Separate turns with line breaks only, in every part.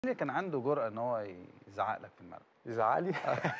اللي كان عنده جرأة ان هو يزعق لك في الملعب
يزعق لي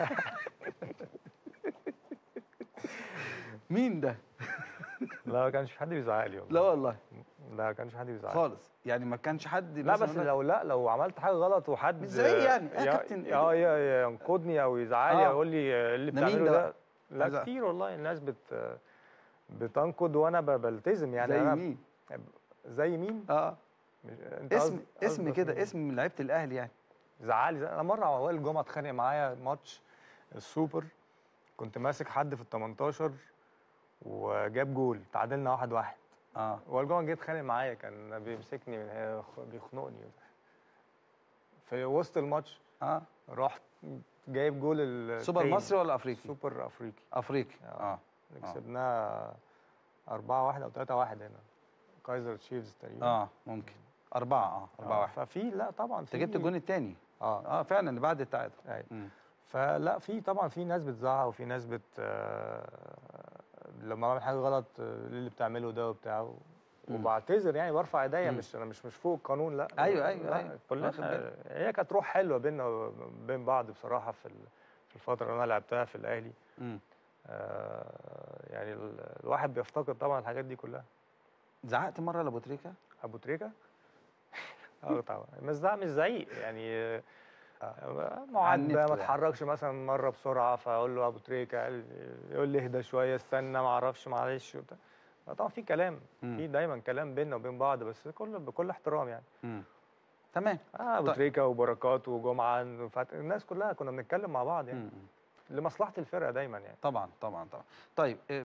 مين ده
لا ما كانش في حد بيزعق لي والله
لا والله
لا ما كانش في حد بيزعق لي
خالص يعني ما كانش حد
لا
مثلاً
بس
يقول لك
لو لا لو عملت حاجه غلط وحد
مش زي يعني، يا
يا-
كابتن
اه ي- ينقدني او يزعق لي
آه.
او يقول لي آه، اللي
ده مين
بتعمله
ده
ده
بقى؟
لا
عايز أ-
كتير والله الناس بت بتنقد وانا ب- بلتزم يعني
زي
أنا
مين
زي مين
اه
مش- انت
اسم
قصد-
اسم
قصدك
كده
مين؟
اسم من لعيبه الاهلي يعني
زعق لي انا مره وائل الجمعه اتخانق معايا ماتش السوبر كنت ماسك حد في ال 18 وجاب جول تعادلنا واحد واحد
اه
وائل الجمعه جه اتخانق معايا كان بيمسكني من هنا بيخنقني في وسط الماتش
اه
رحت جايب جول ال
سوبر
التاني.
مصري ولا افريقي
سوبر افريقي
افريقي
آه.
اه
اللي
آه.
كسبناه 4 1 او 3 1 هنا كايزر تشيفز تقريبا
اه ممكن أربعة اه أربعة
آه،
واحد
ففي لا طبعا
أنت
في
جبت الجون التاني
اه
اه فعلا اللي بعد التعادل
أيوة.
مم.
فلا في طبعا في ناس بتزعق وفي ناس بت آه، لما بعمل حاجه غلط آه، إيه اللي بتعمله ده وبتاع و-
مم.
وبعتذر يعني برفع ايديا
مم.
مش انا مش مش فوق القانون لا
أيوة، أيوة،
لا،
أيوة. واخد
كلنا
بالك.
هي كانت روح حلوه بيننا وبين بعض بصراحه في ال- في الفتره اللي انا لعبتها في الاهلي
مم.
آه، يعني ال- الواحد بيفتقد طبعا الحاجات دي كلها
زعقت مرة لأبو تريكة؟
ابو تريكه اه طبعا مش زعق مش زعيق يعني آه، معاتبه
عنفته
ما
يعني.
اتحركش مثلا مره بسرعه فاقول له ابو تريكه قال- يقول لي اهدى شويه استنى ما اعرفش معلش وبتاع آه، طبعا في كلام
مم.
في دايما كلام بيننا وبين بعض بس كل بكل احترام يعني
مم. تمام
اه ابو
طيب.
تريكه وبركات وجمعه وفت... الناس كلها كنا بنتكلم مع بعض يعني
مم.
لمصلحه الفرقه دايما يعني
طبعا طبعا طبعا طيب